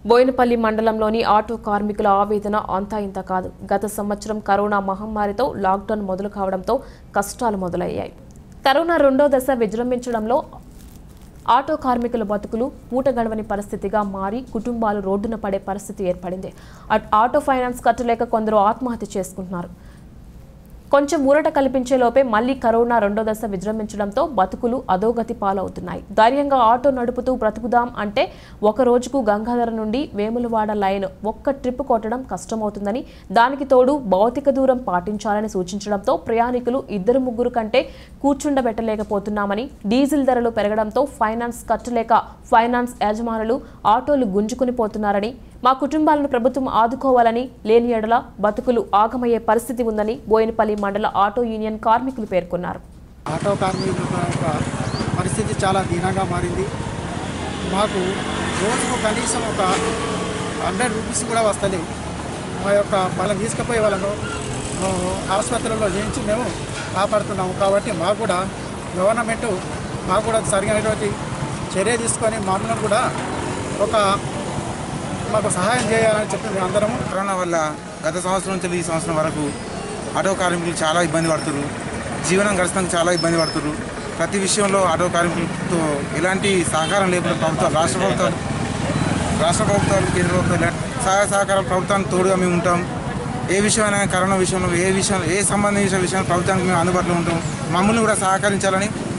బోయినపల్లి మండలంలోని ఆటో కార్మికుల ఆవేదన అంతా ఇంత కాదు గత సంవత్సరం కరోనా మహమ్మారితో లాక్డౌన్ మొదలు కావడంతో కష్టాలు మొదలయ్యాయి కరోనా రెండో దశ విజృంభించడంలో ఆటో కార్మికుల బతుకులు పూట గడవని పరిస్థితిగా మారి కుటుంబాలు రోడ్డున పడే పరిస్థితి ఏర్పడింది అట్- ఆటో ఫైనాన్స్ కట్టలేక కొందరు ఆత్మహత్య చేసుకుంటున్నారు కొంచెం ఊరట కల్పించే లోపే మళ్లీ కరోనా రెండో దశ విజృంభించడంతో బతుకులు అధోగతి పాలవుతున్నాయి ధైర్యంగా ఆటో నడుపుతూ బ్రతుకుదాం అంటే ఒక రోజుకు గంగాధర నుండి వేములవాడ లైన్ ఒక్క ట్రిప్ కొట్టడం కష్టమవుతుందని దానికి తోడు భౌతిక దూరం పాటించాలని సూచించడంతో ప్రయాణికులు ఇద్దరు ముగ్గురు కంటే కూర్చుండబెట్టలేకపోతున్నామని డీజిల్ ధరలు పెరగడంతో ఫైనాన్స్ కట్టలేక ఫైనాన్స్ యజమానులు ఆటోలు గుంజుకుని పోతున్నారని మా కుటుంబాలను ప్రభుత్వం ఆదుకోవాలని లేని ఎడల బతుకులు ఆగమయ్యే పరిస్థితి ఉందని బోయినపల్లి మండల ఆటో యూనియన్ కార్మికులు పేర్కొన్నారు ఆటో కార్మికుల యొక్క పరిస్థితి చాలా దీనంగా మారింది మాకు రోజుకు కనీసం ఒక హండ్రెడ్ రూపీస్ కూడా వస్తలేవు మా యొక్క వాళ్ళని తీసుకుపోయే వాళ్ళను ఆ, ఆసుపత్రుల్లో చేయించి మేము కాపాడుతున్నాము కాబట్టి మాకు కూడా గవర్నమెంట్ మాకు కూడా సరైనటువంటి చర్య తీసుకొని మమ్మల్ని కూడా ఒక మాకు సహాయం చేయాలని చెప్పి మేము అందరము కరోనా వల్ల గత సంవత్సరం నుంచి ఈ సంవత్సరం వరకు ఆటో కార్మికులు చాలా ఇబ్బంది పడుతున్నారు జీవనం గడచడానికి చాలా ఇబ్బంది పడుతున్నారు ప్రతి విషయంలో ఆటో కార్మికులతో ఎలాంటి సహకారం లేకుండా ప్రభుత్వం రాష్ట్ర ప్రభుత్వాలు రాష్ట్ర ప్రభుత్వాలు కేంద్ర ప్రభుత్వాలు ఇలాంటి సహాయ సహకారం ప్రభుత్వానికి తోడుగా మేము ఉంటాం ఏ విషయమైనా కరోనా విషయంలో ఏ విషయం ఏ సంబంధించిన విషయం ప్రభుత్వానికి మేము అందుబాటులో ఉంటాం మమ్మల్ని కూడా సహకరించాలని